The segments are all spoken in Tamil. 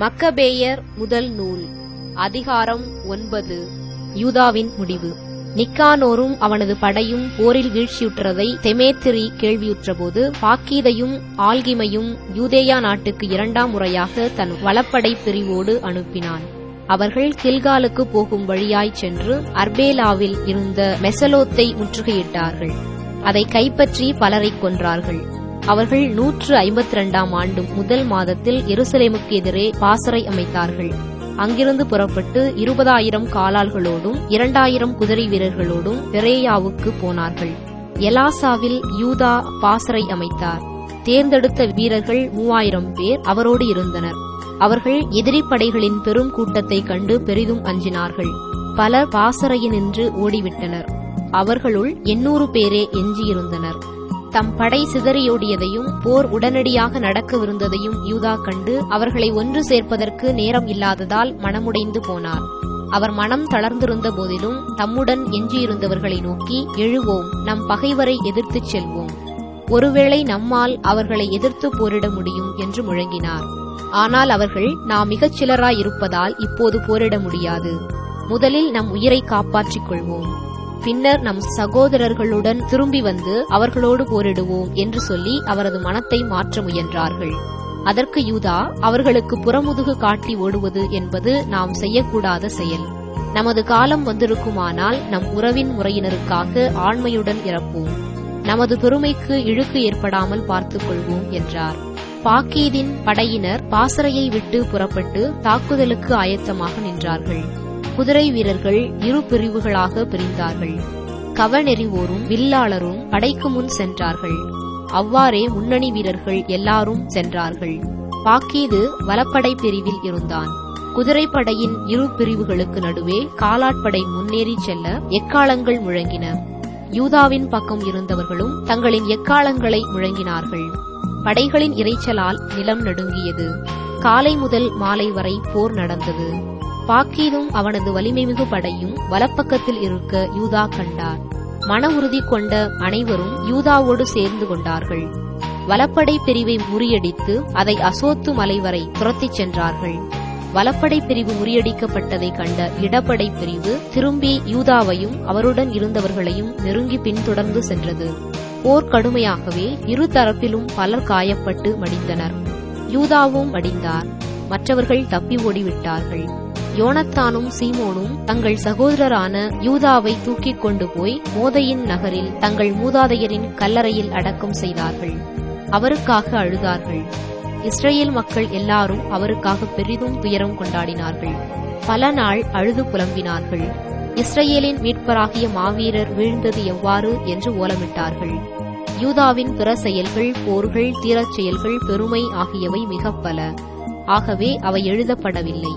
மக்கபேயர் முதல் நூல் அதிகாரம் ஒன்பது யூதாவின் முடிவு நிக்கானோரும் அவனது படையும் போரில் வீழ்ச்சியுற்றதை தெமேத்திரி கேள்வியுற்றபோது பாக்கீதையும் ஆல்கிமையும் யூதேயா நாட்டுக்கு இரண்டாம் முறையாக தன் வலப்படை பிரிவோடு அனுப்பினான் அவர்கள் கில்காலுக்கு போகும் வழியாய் சென்று அர்பேலாவில் இருந்த மெசலோத்தை முற்றுகையிட்டார்கள் அதை கைப்பற்றி பலரை கொன்றார்கள் அவர்கள் நூற்று ஐம்பத்தி இரண்டாம் ஆண்டு முதல் மாதத்தில் எருசலேமுக்கு எதிரே பாசறை அமைத்தார்கள் அங்கிருந்து புறப்பட்டு இருபதாயிரம் காலாள்களோடும் இரண்டாயிரம் குதிரை வீரர்களோடும் பெரேயாவுக்கு போனார்கள் எலாசாவில் யூதா பாசறை அமைத்தார் தேர்ந்தெடுத்த வீரர்கள் மூவாயிரம் பேர் அவரோடு இருந்தனர் அவர்கள் எதிரி படைகளின் பெரும் கூட்டத்தை கண்டு பெரிதும் அஞ்சினார்கள் பலர் பாசறையினின்று ஓடிவிட்டனர் அவர்களுள் எண்ணூறு பேரே எஞ்சியிருந்தனர் தம் படை சிதறியோடியதையும் போர் உடனடியாக நடக்கவிருந்ததையும் யூதா கண்டு அவர்களை ஒன்று சேர்ப்பதற்கு நேரம் இல்லாததால் மனமுடைந்து போனார் அவர் மனம் தளர்ந்திருந்த போதிலும் தம்முடன் எஞ்சியிருந்தவர்களை நோக்கி எழுவோம் நம் பகைவரை எதிர்த்துச் செல்வோம் ஒருவேளை நம்மால் அவர்களை எதிர்த்து போரிட முடியும் என்று முழங்கினார் ஆனால் அவர்கள் நாம் மிகச் சிலராய் இருப்பதால் இப்போது போரிட முடியாது முதலில் நம் உயிரை காப்பாற்றிக் கொள்வோம் பின்னர் நம் சகோதரர்களுடன் திரும்பி வந்து அவர்களோடு போரிடுவோம் என்று சொல்லி அவரது மனத்தை மாற்ற முயன்றார்கள் அதற்கு யூதா அவர்களுக்கு புறமுதுகு காட்டி ஓடுவது என்பது நாம் செய்யக்கூடாத செயல் நமது காலம் வந்திருக்குமானால் நம் உறவின் முறையினருக்காக ஆண்மையுடன் இறப்போம் நமது பெருமைக்கு இழுக்கு ஏற்படாமல் பார்த்துக் கொள்வோம் என்றார் பாக்கீதின் படையினர் பாசறையை விட்டு புறப்பட்டு தாக்குதலுக்கு ஆயத்தமாக நின்றார்கள் குதிரை வீரர்கள் இரு பிரிவுகளாக பிரிந்தார்கள் கவனெறிவோரும் வில்லாளரும் படைக்கு முன் சென்றார்கள் அவ்வாறே முன்னணி வீரர்கள் எல்லாரும் சென்றார்கள் பாக்கீது வலப்படை பிரிவில் இருந்தான் குதிரைப்படையின் இரு பிரிவுகளுக்கு நடுவே காலாட்படை முன்னேறி செல்ல எக்காலங்கள் முழங்கின யூதாவின் பக்கம் இருந்தவர்களும் தங்களின் எக்காலங்களை முழங்கினார்கள் படைகளின் இறைச்சலால் நிலம் நடுங்கியது காலை முதல் மாலை வரை போர் நடந்தது பாக்கீதும் அவனது வலிமைமிகு படையும் வலப்பக்கத்தில் இருக்க யூதா கண்டார் மன உறுதி கொண்ட அனைவரும் யூதாவோடு சேர்ந்து கொண்டார்கள் வலப்படை பிரிவை முறியடித்து அதை அசோத்து மலை வரை துரத்திச் சென்றார்கள் வலப்படை பிரிவு முறியடிக்கப்பட்டதை கண்ட இடப்படை பிரிவு திரும்பி யூதாவையும் அவருடன் இருந்தவர்களையும் நெருங்கி பின்தொடர்ந்து சென்றது போர் கடுமையாகவே இரு தரப்பிலும் பலர் காயப்பட்டு மடிந்தனர் யூதாவும் மடிந்தார் மற்றவர்கள் தப்பி ஓடிவிட்டார்கள் யோனத்தானும் சீமோனும் தங்கள் சகோதரரான யூதாவை தூக்கிக் கொண்டு போய் மோதையின் நகரில் தங்கள் மூதாதையரின் கல்லறையில் அடக்கம் செய்தார்கள் அவருக்காக அழுதார்கள் இஸ்ரேல் மக்கள் எல்லாரும் அவருக்காக பெரிதும் துயரம் கொண்டாடினார்கள் பல நாள் அழுது புலம்பினார்கள் இஸ்ரேலின் மீட்பராகிய மாவீரர் வீழ்ந்தது எவ்வாறு என்று ஓலமிட்டார்கள் யூதாவின் பிற செயல்கள் போர்கள் தீரச் செயல்கள் பெருமை ஆகியவை மிக பல ஆகவே அவை எழுதப்படவில்லை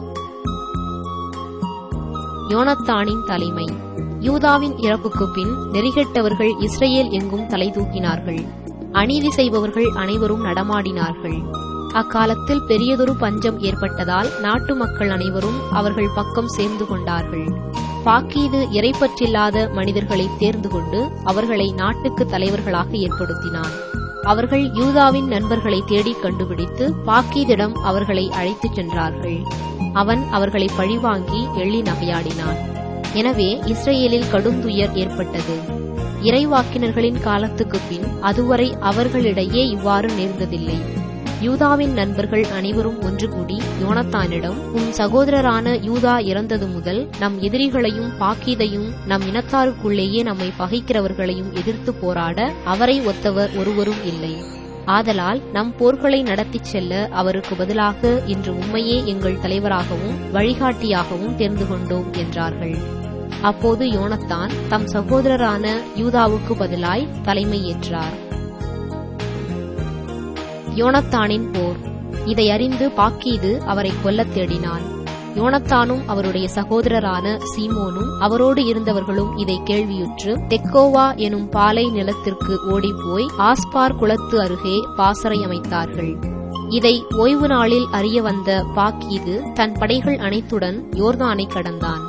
யோனத்தானின் தலைமை யூதாவின் இறப்புக்கு பின் நெறிகெட்டவர்கள் இஸ்ரேல் எங்கும் தலை தூக்கினார்கள் அநீதி செய்பவர்கள் அனைவரும் நடமாடினார்கள் அக்காலத்தில் பெரியதொரு பஞ்சம் ஏற்பட்டதால் நாட்டு மக்கள் அனைவரும் அவர்கள் பக்கம் சேர்ந்து கொண்டார்கள் பாக்கீது இறைப்பற்றில்லாத மனிதர்களை தேர்ந்து கொண்டு அவர்களை நாட்டுக்கு தலைவர்களாக ஏற்படுத்தினான் அவர்கள் யூதாவின் நண்பர்களை தேடி கண்டுபிடித்து பாக்கீதிடம் அவர்களை அழைத்துச் சென்றார்கள் அவன் அவர்களை பழிவாங்கி எள்ளி நகையாடினான் எனவே இஸ்ரேலில் கடுந்துயர் ஏற்பட்டது இறைவாக்கினர்களின் காலத்துக்கு பின் அதுவரை அவர்களிடையே இவ்வாறு நேர்ந்ததில்லை யூதாவின் நண்பர்கள் அனைவரும் ஒன்று கூடி யோனத்தானிடம் உன் சகோதரரான யூதா இறந்தது முதல் நம் எதிரிகளையும் பாக்கீதையும் நம் இனத்தாருக்குள்ளேயே நம்மை பகைக்கிறவர்களையும் எதிர்த்து போராட அவரை ஒத்தவர் ஒருவரும் இல்லை ஆதலால் நம் போர்களை நடத்திச் செல்ல அவருக்கு பதிலாக இன்று உண்மையே எங்கள் தலைவராகவும் வழிகாட்டியாகவும் தேர்ந்து கொண்டோம் என்றார்கள் அப்போது யோனத்தான் தம் சகோதரரான யூதாவுக்கு பதிலாய் தலைமை ஏற்றார் யோனத்தானின் போர் இதை அறிந்து பாக்கீது அவரை கொல்லத் தேடினான் யோனத்தானும் அவருடைய சகோதரரான சீமோனும் அவரோடு இருந்தவர்களும் இதை கேள்வியுற்று தெக்கோவா எனும் பாலை நிலத்திற்கு ஓடிப்போய் ஆஸ்பார் குளத்து அருகே பாசறை அமைத்தார்கள் இதை ஓய்வு நாளில் அறிய வந்த பாக்கீது தன் படைகள் அனைத்துடன் யோர்தானை கடந்தான்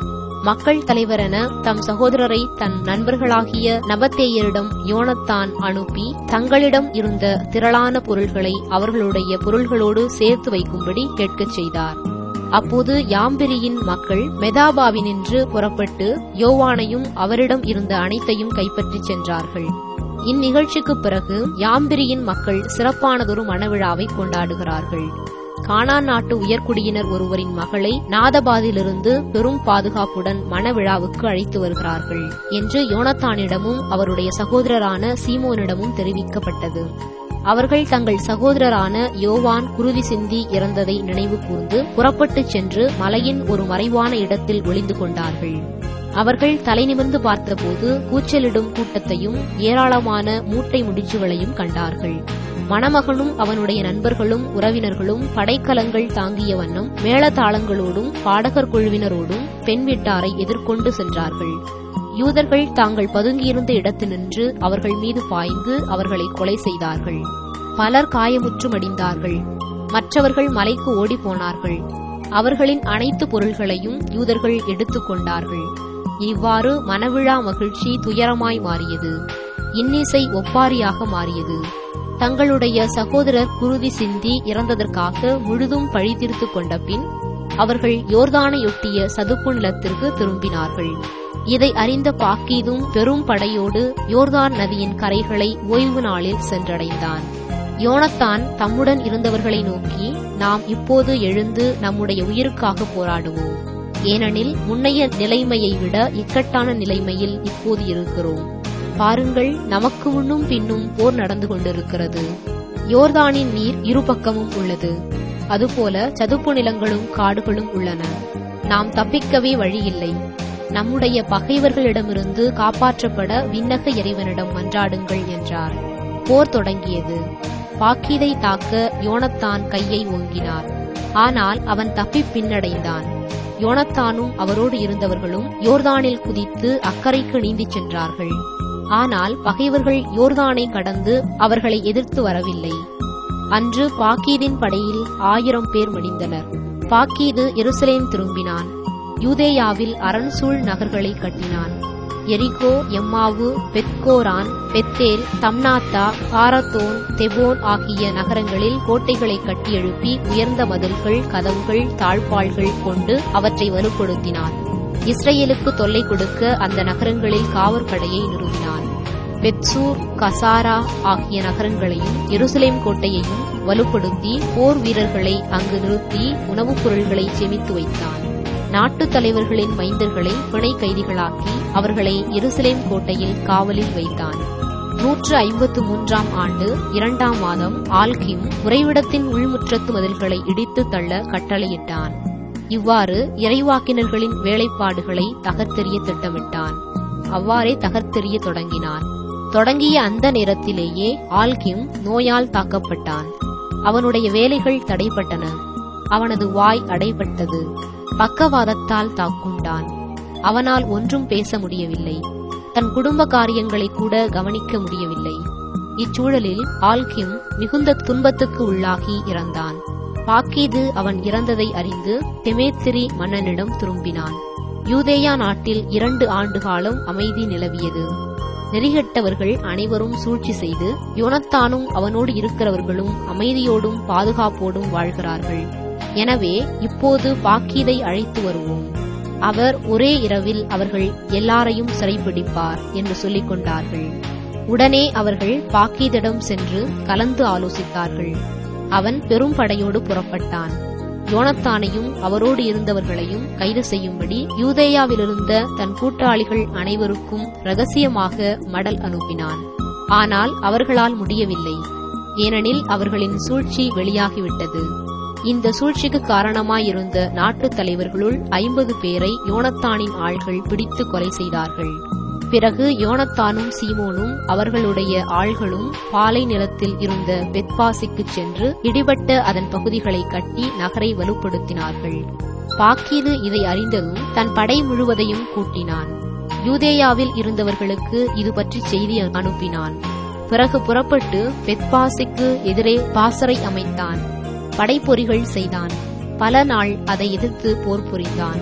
மக்கள் தலைவரென தம் சகோதரரை தன் நண்பர்களாகிய நபத்தேயரிடம் யோனத்தான் அனுப்பி தங்களிடம் இருந்த திரளான பொருள்களை அவர்களுடைய பொருள்களோடு சேர்த்து வைக்கும்படி கேட்கச் செய்தார் அப்போது யாம்பிரியின் மக்கள் மெதாபாவினின்று புறப்பட்டு யோவானையும் அவரிடம் இருந்த அனைத்தையும் கைப்பற்றிச் சென்றார்கள் இந்நிகழ்ச்சிக்குப் பிறகு யாம்பிரியின் மக்கள் சிறப்பானதொரு மணவிழாவை கொண்டாடுகிறார்கள் கானான் நாட்டு உயர்குடியினர் ஒருவரின் மகளை நாதபாதிலிருந்து பெரும் பாதுகாப்புடன் மணவிழாவுக்கு அழைத்து வருகிறார்கள் என்று யோனத்தானிடமும் அவருடைய சகோதரரான சீமோனிடமும் தெரிவிக்கப்பட்டது அவர்கள் தங்கள் சகோதரரான யோவான் குருதி சிந்தி இறந்ததை நினைவு கூர்ந்து புறப்பட்டுச் சென்று மலையின் ஒரு மறைவான இடத்தில் ஒளிந்து கொண்டார்கள் அவர்கள் தலை நிமிர்ந்து பார்த்தபோது கூச்சலிடும் கூட்டத்தையும் ஏராளமான மூட்டை முடிச்சுகளையும் கண்டார்கள் மணமகனும் அவனுடைய நண்பர்களும் உறவினர்களும் படைக்கலங்கள் தாங்கிய வண்ணம் மேளதாளங்களோடும் பாடகர் குழுவினரோடும் பெண் வீட்டாரை எதிர்கொண்டு சென்றார்கள் யூதர்கள் தாங்கள் பதுங்கியிருந்த இடத்தினின்று அவர்கள் மீது பாய்ந்து அவர்களை கொலை செய்தார்கள் பலர் காயமுற்று மடிந்தார்கள் மற்றவர்கள் மலைக்கு ஓடி போனார்கள் அவர்களின் அனைத்து பொருள்களையும் யூதர்கள் எடுத்துக் கொண்டார்கள் இவ்வாறு மனவிழா மகிழ்ச்சி துயரமாய் மாறியது இன்னிசை ஒப்பாரியாக மாறியது தங்களுடைய சகோதரர் குருதி சிந்தி இறந்ததற்காக முழுதும் பழி தீர்த்து கொண்ட பின் அவர்கள் யோர்தானையொட்டிய சதுப்பு நிலத்திற்கு திரும்பினார்கள் இதை அறிந்த பாக்கீதும் பெரும் படையோடு யோர்தான் நதியின் கரைகளை ஓய்வு நாளில் சென்றடைந்தான் யோனத்தான் தம்முடன் இருந்தவர்களை நோக்கி நாம் இப்போது எழுந்து நம்முடைய உயிருக்காக போராடுவோம் ஏனெனில் முன்னைய நிலைமையை விட இக்கட்டான நிலைமையில் இப்போது இருக்கிறோம் பாருங்கள் நமக்கு முன்னும் பின்னும் போர் நடந்து கொண்டிருக்கிறது யோர்தானின் நீர் இருபக்கமும் உள்ளது அதுபோல சதுப்பு நிலங்களும் காடுகளும் உள்ளன நாம் தப்பிக்கவே வழியில்லை நம்முடைய பகைவர்களிடமிருந்து காப்பாற்றப்பட விண்ணக இறைவனிடம் மன்றாடுங்கள் என்றார் போர் தொடங்கியது பாக்கீதை தாக்க யோனத்தான் கையை ஓங்கினார் ஆனால் அவன் தப்பி பின்னடைந்தான் யோனத்தானும் அவரோடு இருந்தவர்களும் யோர்தானில் குதித்து அக்கறைக்கு நீந்திச் சென்றார்கள் ஆனால் பகைவர்கள் யோர்தானை கடந்து அவர்களை எதிர்த்து வரவில்லை அன்று பாக்கீதின் படையில் ஆயிரம் பேர் மடிந்தனர் பாக்கீது எருசலேம் திரும்பினான் யூதேயாவில் அரண்சூழ் நகர்களை கட்டினான் எரிகோ எம்மாவு பெத்கோரான் பெத்தேல் தம்னாத்தா காரத்தோன் தெபோன் ஆகிய நகரங்களில் கோட்டைகளை கட்டி எழுப்பி உயர்ந்த மதில்கள் கதவுகள் தாழ்பாள்கள் கொண்டு அவற்றை வலுப்படுத்தினான் இஸ்ரேலுக்கு தொல்லை கொடுக்க அந்த நகரங்களில் காவற்படையை நிறுவினான் பெட்சூர் கசாரா ஆகிய நகரங்களையும் எருசலேம் கோட்டையையும் வலுப்படுத்தி போர் வீரர்களை அங்கு நிறுத்தி உணவுப் பொருள்களை சேமித்து வைத்தான் நாட்டுத் தலைவர்களின் மைந்தர்களை பிணை கைதிகளாக்கி அவர்களை எருசலேம் கோட்டையில் காவலில் வைத்தான் நூற்று ஐம்பத்து மூன்றாம் ஆண்டு இரண்டாம் மாதம் ஆல்கிம் உறைவிடத்தின் உள்முற்றத்து மதில்களை இடித்து தள்ள கட்டளையிட்டான் இவ்வாறு இறைவாக்கினர்களின் வேலைப்பாடுகளை தகர்த்தெறிய திட்டமிட்டான் அவ்வாறே தகர்த்தெறிய தொடங்கினான் தொடங்கிய அந்த நேரத்திலேயே ஆல்கிம் நோயால் தாக்கப்பட்டான் அவனுடைய வேலைகள் தடைப்பட்டன அவனது வாய் அடைபட்டது பக்கவாதத்தால் தாக்குண்டான் அவனால் ஒன்றும் பேச முடியவில்லை தன் குடும்ப காரியங்களை கூட கவனிக்க முடியவில்லை இச்சூழலில் ஆல்கிம் மிகுந்த துன்பத்துக்கு உள்ளாகி இறந்தான் பாக்கீது அவன் இறந்ததை அறிந்து தெமேத்திரி மன்னனிடம் திரும்பினான் யூதேயா நாட்டில் இரண்டு ஆண்டு காலம் அமைதி நிலவியது நெறிகெட்டவர்கள் அனைவரும் சூழ்ச்சி செய்து யோனத்தானும் அவனோடு இருக்கிறவர்களும் அமைதியோடும் பாதுகாப்போடும் வாழ்கிறார்கள் எனவே இப்போது பாக்கீதை அழைத்து வருவோம் அவர் ஒரே இரவில் அவர்கள் எல்லாரையும் சிறைப்பிடிப்பார் என்று சொல்லிக் கொண்டார்கள் உடனே அவர்கள் பாக்கீதிடம் சென்று கலந்து ஆலோசித்தார்கள் அவன் பெரும் படையோடு புறப்பட்டான் யோனத்தானையும் அவரோடு இருந்தவர்களையும் கைது செய்யும்படி யூதேயாவிலிருந்த தன் கூட்டாளிகள் அனைவருக்கும் ரகசியமாக மடல் அனுப்பினான் ஆனால் அவர்களால் முடியவில்லை ஏனெனில் அவர்களின் சூழ்ச்சி வெளியாகிவிட்டது இந்த சூழ்ச்சிக்கு காரணமாயிருந்த நாட்டுத் தலைவர்களுள் ஐம்பது பேரை யோனத்தானின் ஆள்கள் பிடித்து கொலை செய்தார்கள் பிறகு யோனத்தானும் சீமோனும் அவர்களுடைய ஆள்களும் பாலை நிலத்தில் இருந்த பெத்பாசிக்குச் சென்று இடிபட்ட அதன் பகுதிகளை கட்டி நகரை வலுப்படுத்தினார்கள் பாக்கீது இதை அறிந்ததும் தன் படை முழுவதையும் கூட்டினான் யூதேயாவில் இருந்தவர்களுக்கு இது பற்றி செய்தி அனுப்பினான் பிறகு புறப்பட்டு பெத்பாசிக்கு எதிரே பாசறை அமைத்தான் படைப்பொறிகள் செய்தான் பல நாள் அதை எதிர்த்து போர் புரிந்தான்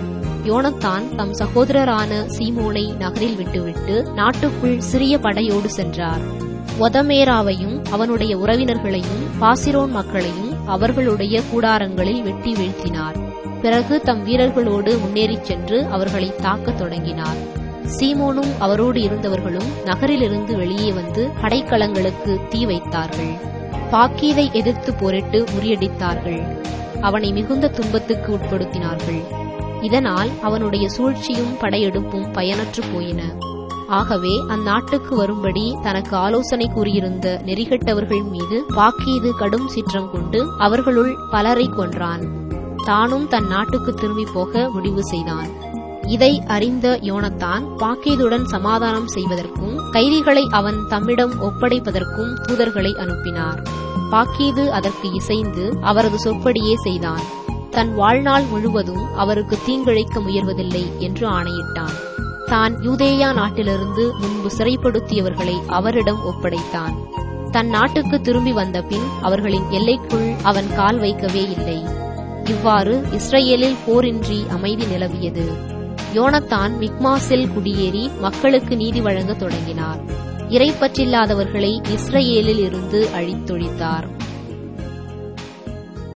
யோனத்தான் தம் சகோதரரான சீமோனை நகரில் விட்டுவிட்டு நாட்டுக்குள் சிறிய படையோடு சென்றார் ஒதமேராவையும் அவனுடைய உறவினர்களையும் பாசிரோன் மக்களையும் அவர்களுடைய கூடாரங்களில் வெட்டி வீழ்த்தினார் பிறகு தம் வீரர்களோடு முன்னேறிச் சென்று அவர்களை தாக்கத் தொடங்கினார் சீமோனும் அவரோடு இருந்தவர்களும் நகரிலிருந்து வெளியே வந்து படைக்கலங்களுக்கு தீ வைத்தார்கள் பாக்கீதை எதிர்த்து போரிட்டு முறியடித்தார்கள் அவனை மிகுந்த துன்பத்துக்கு உட்படுத்தினார்கள் இதனால் அவனுடைய சூழ்ச்சியும் படையெடுப்பும் பயனற்று போயின ஆகவே அந்நாட்டுக்கு வரும்படி தனக்கு ஆலோசனை கூறியிருந்த நெறிகட்டவர்கள் மீது பாக்கீது கடும் சிற்றம் கொண்டு அவர்களுள் பலரை கொன்றான் தானும் தன் நாட்டுக்கு திரும்பி போக முடிவு செய்தான் இதை அறிந்த யோனத்தான் பாக்கீதுடன் சமாதானம் செய்வதற்கும் கைதிகளை அவன் தம்மிடம் ஒப்படைப்பதற்கும் தூதர்களை அனுப்பினார் பாக்கீது அதற்கு இசைந்து அவரது சொற்படியே செய்தான் தன் வாழ்நாள் முழுவதும் அவருக்கு தீங்கிழைக்க முயல்வதில்லை என்று ஆணையிட்டான் தான் யூதேயா நாட்டிலிருந்து முன்பு சிறைப்படுத்தியவர்களை அவரிடம் ஒப்படைத்தான் தன் நாட்டுக்கு திரும்பி வந்த பின் அவர்களின் எல்லைக்குள் அவன் கால் வைக்கவே இல்லை இவ்வாறு இஸ்ரேலில் போரின்றி அமைதி நிலவியது யோனத்தான் மிக்மாஸில் குடியேறி மக்களுக்கு நீதி வழங்கத் தொடங்கினார் இறைப்பற்றில்லாதவர்களை இஸ்ரேலில் இருந்து அழித்தொழித்தார்